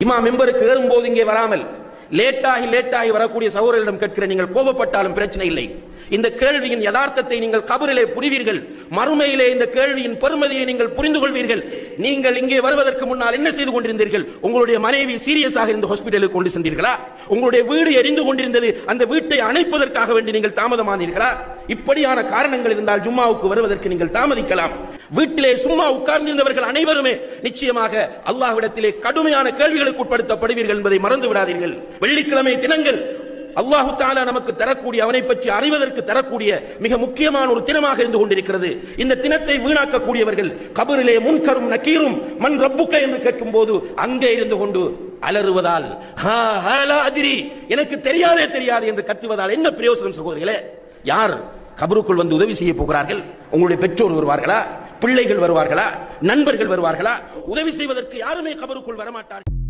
இமா மெம்பருக்கு ஏறும்போது இங்கே வராமல் லேட்டாகி லேட்டாகி வரக்கூடிய சகோதரர்களிடம் கேட்கிற நீங்கள் கோபப்பட்டாலும் பிரச்சனை இல்லை இந்த கேள்வியின் யதார்த்தத்தை நீங்கள் கபரிலே புரிவீர்கள் மறுமையிலே இந்த கேள்வியின் பெருமதியை நீங்கள் புரிந்து கொள்வீர்கள் நீங்கள் இங்கே வருவதற்கு முன்னால் என்ன செய்து கொண்டிருந்தீர்கள் உங்களுடைய மனைவி சீரியஸாக இருந்த ஹாஸ்பிட்டலுக்கு கொண்டு சென்றீர்களா உங்களுடைய வீடு எரிந்து கொண்டிருந்தது அந்த வீட்டை அணைப்பதற்காக வேண்டி நீங்கள் தாமதமானீர்களா இப்படியான காரணங்கள் இருந்தால் ஜும்மாவுக்கு வருவதற்கு நீங்கள் தாமதிக்கலாம் வீட்டிலே சும்மா உட்கார்ந்திருந்தவர்கள் அனைவருமே நிச்சயமாக அல்லாஹ்விடத்திலே கடுமையான கேள்விகளுக்கு உட்படுத்தப்படுவீர்கள் என்பதை மறந்து விடாதீர்கள் வெள்ளிக்கிழமை தினங்கள் அல்லாஹு தாலா நமக்கு தரக்கூடிய அவனை பற்றி அறிவதற்கு தரக்கூடிய மிக முக்கியமான ஒரு தினமாக இருந்து கொண்டிருக்கிறது இந்த தினத்தை வீணாக்கக்கூடியவர்கள் கபரிலே முன்கரும் நக்கீரும் மண் ரப்புக்க என்று கேட்கும் போது அங்கே இருந்து கொண்டு அலறுவதால் "ஹா, ஹா, லா அதிரி எனக்கு தெரியாதே தெரியாது என்று கத்துவதால் என்ன பிரயோசனம் சகோதரிகளே யார் கபருக்குள் வந்து உதவி செய்ய போகிறார்கள் உங்களுடைய பெற்றோர் வருவார்களா பிள்ளைகள் வருவார்களா நண்பர்கள் வருவார்களா உதவி செய்வதற்கு யாருமே கபருக்குள் வரமாட்டார்கள்